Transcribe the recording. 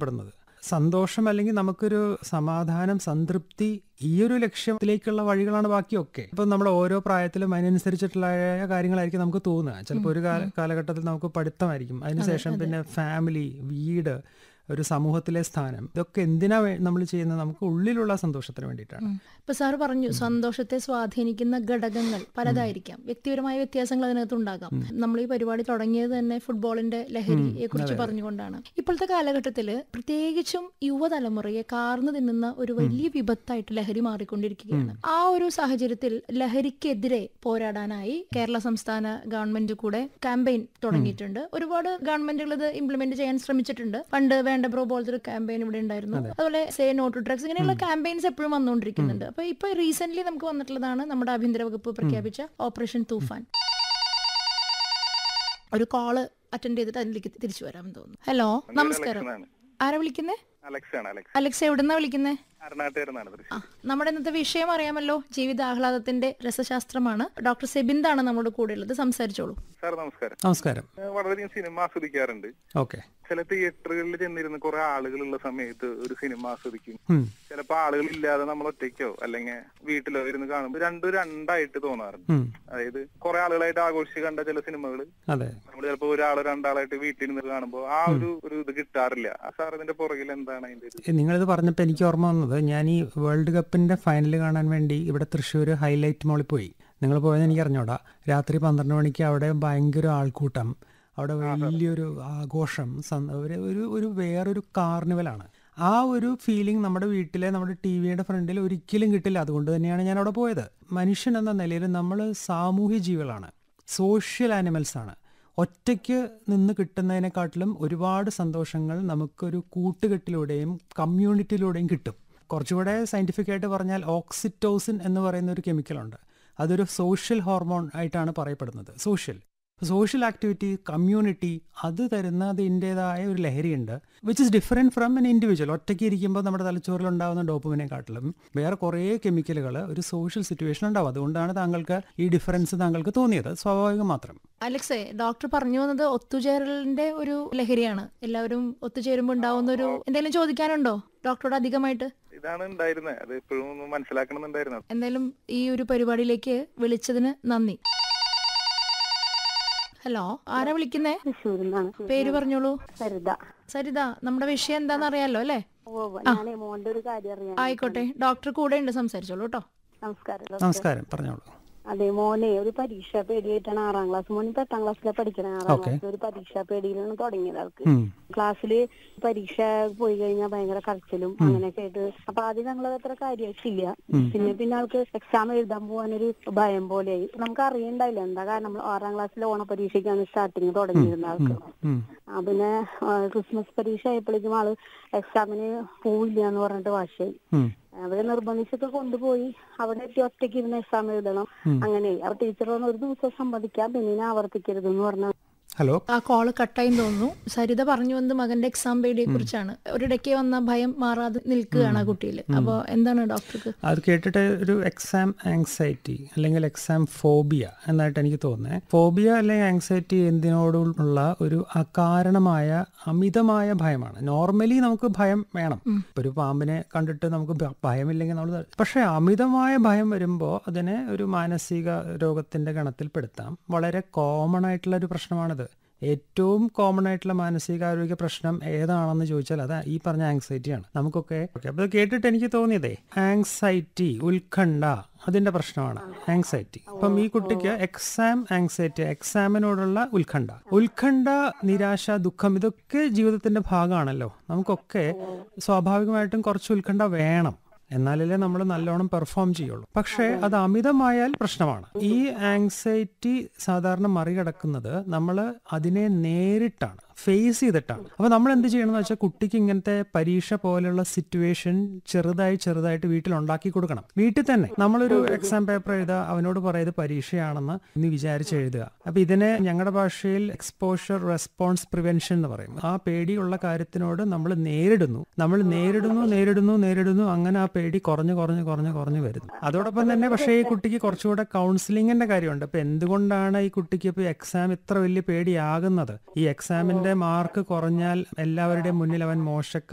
നഷ്ടപ്പെടുന്നത് സന്തോഷം അല്ലെങ്കിൽ നമുക്കൊരു സമാധാനം സംതൃപ്തി ഈ ഒരു ലക്ഷ്യത്തിലേക്കുള്ള വഴികളാണ് ബാക്കിയൊക്കെ ഇപ്പം നമ്മൾ ഓരോ പ്രായത്തിലും അതിനനുസരിച്ചിട്ടുള്ള കാര്യങ്ങളായിരിക്കും നമുക്ക് തോന്നുക ചിലപ്പോൾ ഒരു കാല കാലഘട്ടത്തിൽ നമുക്ക് പഠിത്തമായിരിക്കും അതിനുശേഷം പിന്നെ ഫാമിലി വീട് ഒരു സമൂഹത്തിലെ സ്ഥാനം ഇതൊക്കെ എന്തിനാ നമ്മൾ ചെയ്യുന്നത് നമുക്ക് ഉള്ളിലുള്ള സന്തോഷത്തിന് വേണ്ടിയിട്ടാണ് ഇപ്പൊ സാർ പറഞ്ഞു സന്തോഷത്തെ സ്വാധീനിക്കുന്ന ഘടകങ്ങൾ പലതായിരിക്കാം വ്യക്തിപരമായ വ്യത്യാസങ്ങൾ അതിനകത്ത് ഉണ്ടാകാം നമ്മൾ ഈ പരിപാടി തുടങ്ങിയത് തന്നെ ഫുട്ബോളിന്റെ ലഹരിയെ കുറിച്ച് പറഞ്ഞുകൊണ്ടാണ് ഇപ്പോഴത്തെ കാലഘട്ടത്തില് പ്രത്യേകിച്ചും യുവതലമുറയെ കാർന്നു തിന്നുന്ന ഒരു വലിയ വിപത്തായിട്ട് ലഹരി മാറിക്കൊണ്ടിരിക്കുകയാണ് ആ ഒരു സാഹചര്യത്തിൽ ലഹരിക്കെതിരെ പോരാടാനായി കേരള സംസ്ഥാന ഗവൺമെന്റ് കൂടെ ക്യാമ്പയിൻ തുടങ്ങിയിട്ടുണ്ട് ഒരുപാട് ഗവൺമെന്റുകൾ ഇത് ഇംപ്ലിമെന്റ് ചെയ്യാൻ ശ്രമിച്ചിട്ടുണ്ട് പണ്ട് വേണ്ട ബ്രോ പോലത്തെ ഒരു ക്യാമ്പയിൻ ഇവിടെ ഉണ്ടായിരുന്നു അതുപോലെ സേ നോ ടു ഡ്രഗ്സ് ഇങ്ങനെയുള്ള ക്യാമ്പയിൻസ് എപ്പോഴും വന്നുകൊണ്ടിരിക്കുന്നുണ്ട് അപ്പൊ ഇപ്പൊ റീസെന്റ് നമുക്ക് വന്നിട്ടുള്ളതാണ് നമ്മുടെ ആഭ്യന്തര വകുപ്പ് പ്രഖ്യാപിച്ച ഓപ്പറേഷൻ തൂഫാൻ ഒരു കോള് അറ്റൻഡ് ചെയ്തിട്ട് അതിലേക്ക് തിരിച്ചു വരാമെന്ന് തോന്നുന്നു ഹലോ നമസ്കാരം അലക്സാണ്. ആരാ വിളിക്കുന്നേ അലക്സ് ആണ് അലക്സ് അലക്സ് എവിടുന്നാ വിളിക്കുന്നേ അരുണാട്ടുകാരനാണ് ആ തൃശ്ശൂർ നമ്മുടെ ഇന്നത്തെ വിഷയം അറിയാമല്ലോ ജീവിതാഹ്ലാദത്തിന്റെ രസശാസ്ത്രമാണ് ഡോക്ടർ സെബിന്ദാണ് നമ്മുടെ കൂടെ ഉള്ളത് സംസാരിച്ചോളൂ സാർ നമസ്കാരം നമസ്കാരം ഞാൻ വളരെയധികം സിനിമ ആസ്വദിക്കാറുണ്ട് ഓക്കെ ചില തിയേറ്ററുകളിൽ ചെന്നിരുന്ന് കുറെ ആളുകളുള്ള സമയത്ത് ഒരു സിനിമ ആസ്വദിക്കും ഉം. ചിലപ്പോ ആളുകളില്ലാതെ നമ്മൾ ഒറ്റയ്ക്കോ അല്ലെങ്കിൽ വീട്ടിലോ ഇരുന്ന് കാണുമ്പോൾ രണ്ടും രണ്ടായിട്ട് തോന്നാറുണ്ട് ഉം. അതായത് കുറെ ആളുകളായിട്ട് ആഘോഷിച്ച് കണ്ട ചില സിനിമകൾ അതെ നമ്മൾ ചിലപ്പോ ഒരാളോ രണ്ടാളായിട്ട് വീട്ടിലിരുന്ന് കാണുമ്പോൾ ആ ഒരു ഒരു ഇത് കിട്ടാറില്ല ആ സാർ ഇതിന്റെ പുറകിൽ എന്താണ് അതിന്റെ ഒരു നിങ്ങളിത് പറഞ്ഞപ്പോൾ എനിക്ക് ഓർമ്മ വന്നത് ഞാൻ ഈ വേൾഡ് കപ്പിന്റെ ഫൈനൽ കാണാൻ വേണ്ടി ഇവിടെ തൃശ്ശൂർ ഹൈലൈറ്റ് മോളിൽ പോയി നിങ്ങൾ പോയെന്ന് എനിക്ക് അറിഞ്ഞൂടാ രാത്രി പന്ത്രണ്ട് മണിക്ക് അവിടെ ഭയങ്കര ആൾക്കൂട്ടം അവിടെ വലിയൊരു ആഘോഷം സന്- ഒരു ഒരു ഒരു വേറൊരു കാർണിവലാണ് ആ ഒരു ഫീലിംഗ് നമ്മുടെ വീട്ടിലെ നമ്മുടെ ടി വിയുടെ ഫ്രണ്ടിൽ ഒരിക്കലും കിട്ടില്ല അതുകൊണ്ട് തന്നെയാണ് ഞാൻ അവിടെ പോയത് മനുഷ്യൻ എന്ന നിലയിൽ നമ്മൾ സാമൂഹ്യ ജീവികളാണ് സോഷ്യൽ ആനിമൽസ് ആണ് ഒറ്റയ്ക്ക് നിന്ന് കിട്ടുന്നതിനെക്കാട്ടിലും ഒരുപാട് സന്തോഷങ്ങൾ നമുക്കൊരു കൂട്ടുകെട്ടിലൂടെയും കമ്മ്യൂണിറ്റിയിലൂടെയും കിട്ടും കുറച്ചുകൂടെ സയൻറ്റിഫിക് ആയിട്ട് പറഞ്ഞാൽ ഓക്സിറ്റോസിൻ എന്ന് പറയുന്ന ഒരു കെമിക്കലുണ്ട് അതൊരു സോഷ്യൽ ഹോർമോൺ ആയിട്ടാണ് പറയപ്പെടുന്നത് സോഷ്യൽ സോഷ്യൽ ആക്ടിവിറ്റി കമ്മ്യൂണിറ്റി അത് തരുന്ന അതിൻ്റെതായ ഒരു ലഹരിയുണ്ട് which is different from an individual ഒറ്റയ്ക്ക് ഇരിക്കുമ്പോൾ നമ്മുടെ തലച്ചോറിൽ ഉണ്ടാകുന്ന ഡോപ്പുമിനെക്കാട്ടിലും വേറെ കുറേ കെമിക്കലുകൾ ഒരു സോഷ്യൽ സിറ്റുവേഷൻ ഉണ്ടാവും അതുകൊണ്ടാണ് താങ്കൾക്ക് ഈ ഡിഫറൻസ് താങ്കൾക്ക് തോന്നിയത് സ്വാഭാവികം മാത്രം അലക്സേ ഡോക്ടർ പറഞ്ഞു വന്നത് ഒത്തുചേരലിന്റെ ഒരു ലഹരിയാണ് എല്ലാവരും ഒത്തുചേരുമ്പോൾ ഉണ്ടാവുന്ന ഒരു എന്തെങ്കിലും ചോദിക്കാനുണ്ടോ ഡോക്ടറോട് അധികമായിട്ട് ഇതാണ് ഉണ്ടായിരുന്നത് അത് എപ്പോഴും ഒന്ന് മനസ്സിലാക്കണമെന്നുണ്ടായിരുന്നു എന്തായാലും ഈ ഒരു പരിപാടിയിലേക്ക് വിളിച്ചതിന് നന്ദി ഹലോ ആരാ വിളിക്കുന്നേ തൃശ്ശൂരിന്നാണ് പേര് പറഞ്ഞോളൂ സരിത സരിത നമ്മുടെ വിഷയം എന്താണെന്ന് അറിയാലോ അല്ലേ ഓ ഞാനേ മോന്റെ ഒരു കാര്യം അറിയാൻ ആയിക്കോട്ടെ ഡോക്ടർ കൂടെ ഉണ്ട് സംസാരിച്ചോളൂ കേട്ടോ നമസ്കാരം ഡോക്ടർ. നമസ്കാരം പറഞ്ഞോളൂ അതെ മോനെ ഒരു പരീക്ഷ പേടിയായിട്ടാണ് ആറാം ക്ലാസ് മോൻ ഇപ്പൊ എട്ടാം ക്ലാസ്സിലാണ് പഠിക്കണേ ആറാം Okay. ക്ലാസ്സിൽ ഒരു പരീക്ഷ പേടിയിലാണ് തുടങ്ങിയത് ആൾക്ക് ഉം. ക്ലാസ്സില് പരീക്ഷ പോയി കഴിഞ്ഞാൽ ഭയങ്കര കരച്ചിലും അങ്ങനെയൊക്കെ ആയിട്ട് അപ്പൊ ആദ്യം ഞങ്ങൾ അത്ര കാര്യമായിട്ടില്ല പിന്നെ പിന്നെ ആൾക്ക് എക്സാം എഴുതാൻ പോകാനൊരു ഭയം പോലെയായി നമുക്ക് അറിയണ്ടായില്ല എന്താ കാരണം നമ്മൾ ആറാം ക്ലാസ്സിലെ ഓണപരീക്ഷയ്ക്കാണ് സ്റ്റാർട്ടിങ് തുടങ്ങിയിരുന്നത് ആൾക്ക് ഉം. ആ പിന്നെ ആ, ക്രിസ്മസ് പരീക്ഷ ആയപ്പോഴേക്കും ആള് എക്സാമിന് പോവില്ല എന്ന് പറഞ്ഞിട്ട് വാശിയായി ഉം. അവരെ നിർബന്ധിച്ചൊക്കെ കൊണ്ടുപോയി അവിടെ എത്തി ഒറ്റയ്ക്ക് ഇരുന്ന് എക്സാം എഴുതണം അങ്ങനെ അവർ ടീച്ചർ പറഞ്ഞു ഒരു ദിവസം സമ്മതിക്കാം പിന്നെ ഇനി ആവർത്തിക്കരുത് എന്ന് പറഞ്ഞു ഹലോ ആ കോള് കട്ടായി തോന്നുന്നു സരിത പറഞ്ഞു വന്നത് മകന്റെ എക്സാം പേടിയെ കുറിച്ചാണ് ഒരിടയ്ക്ക് വന്ന ഭയം മാറാതെ നിൽക്കുകയാണ് ആ കുട്ടിയിൽ അപ്പൊ എന്താണ് ഡോക്ടർക്ക് അത് കേട്ടിട്ട് ഒരു എക്സാം ആങ്സൈറ്റി അല്ലെങ്കിൽ എക്സാം ഫോബിയ എന്നായിട്ട് എനിക്ക് തോന്നുന്നത് ഫോബിയ അല്ലെങ്കിൽ ആങ്സൈറ്റി എന്തിനോടുള്ള ഒരു അകാരണമായ അമിതമായ ഭയമാണ് നോർമലി നമുക്ക് ഭയം വേണം ഇപ്പൊ ഒരു പാമ്പിനെ കണ്ടിട്ട് നമുക്ക് ഭ- ഭയമില്ലെങ്കിൽ നമ്മൾ പക്ഷെ അമിതമായ ഭയം വരുമ്പോൾ അതിനെ ഒരു മാനസിക രോഗത്തിന്റെ ഗണത്തിൽപ്പെടുത്താം വളരെ കോമൺ ആയിട്ടുള്ള ഒരു പ്രശ്നമാണിത് ഏറ്റവും കോമൺ ആയിട്ടുള്ള മാനസികാരോഗ്യ പ്രശ്നം ഏതാണെന്ന് ചോദിച്ചാൽ അത് ഈ പറഞ്ഞ ആങ്സൈറ്റിയാണ് നമുക്കൊക്കെ ഓക്കെ അപ്പോൾ കേട്ടിട്ട് എനിക്ക് തോന്നിയതേ ആങ്സൈറ്റി ഉത്കണ്ഠ അതിന്റെ പ്രശ്നമാണ് ആങ്സൈറ്റി അപ്പം ഈ കുട്ടിക്ക് എക്സാം ആങ്സൈറ്റി എക്സാമിനോടുള്ള ഉത്കണ്ഠ ഉത്കണ്ഠ നിരാശ ദുഃഖം ഇതൊക്കെ ജീവിതത്തിന്റെ ഭാഗമാണല്ലോ നമുക്കൊക്കെ സ്വാഭാവികമായിട്ടും കുറച്ച് ഉത്കണ്ഠ വേണം എന്നാലല്ലേ നമ്മൾ നല്ലോണം പെർഫോം ചെയ്യുള്ളൂ പക്ഷേ അത് അമിതമായാൽ പ്രശ്നമാണ് ഈ ആങ്സൈറ്റി സാധാരണ മറികടക്കുന്നത് നമ്മൾ അതിനെ നേരിട്ടാണ് ഫേസ് ചെയ്തിട്ടാണ് അപ്പൊ നമ്മൾ എന്ത് ചെയ്യണമെന്ന് വെച്ചാൽ കുട്ടിക്ക് ഇങ്ങനത്തെ പരീക്ഷ പോലെയുള്ള സിറ്റുവേഷൻ ചെറുതായി ചെറുതായിട്ട് വീട്ടിൽ ഉണ്ടാക്കി കൊടുക്കണം വീട്ടിൽ തന്നെ നമ്മളൊരു എക്സാം പേപ്പർ എഴുതുക അവനോട് പറയുന്നത് പരീക്ഷയാണെന്ന് നീ വിചാരിച്ച് എഴുതുക അപ്പൊ ഇതിനെ ഞങ്ങളുടെ ഭാഷയിൽ എക്സ്പോഷർ റെസ്പോൺസ് പ്രിവെൻഷൻ എന്ന് പറയും ആ പേടിയുള്ള കാര്യത്തിനോട് നമ്മൾ നേരിടുന്നു നമ്മൾ നേരിടുന്നു നേരിടുന്നു നേരിടുന്നു അങ്ങനെ ആ പേടി കുറഞ്ഞു കുറഞ്ഞു കുറഞ്ഞു കുറഞ്ഞു വരുന്നു അതോടൊപ്പം തന്നെ പക്ഷേ ഈ കുട്ടിക്ക് കുറച്ചുകൂടെ കൗൺസിലിങ്ങിന്റെ കാര്യമുണ്ട് അപ്പൊ എന്തുകൊണ്ടാണ് ഈ കുട്ടിക്ക് ഇപ്പൊ എക്സാം ഇത്ര വലിയ പേടിയാകുന്നത് ഈ എക്സാമിന്റെ മാർക്ക് കുറഞ്ഞാൽ എല്ലാവരുടെയും മുന്നിൽ അവൻ മോശക്കാരൻ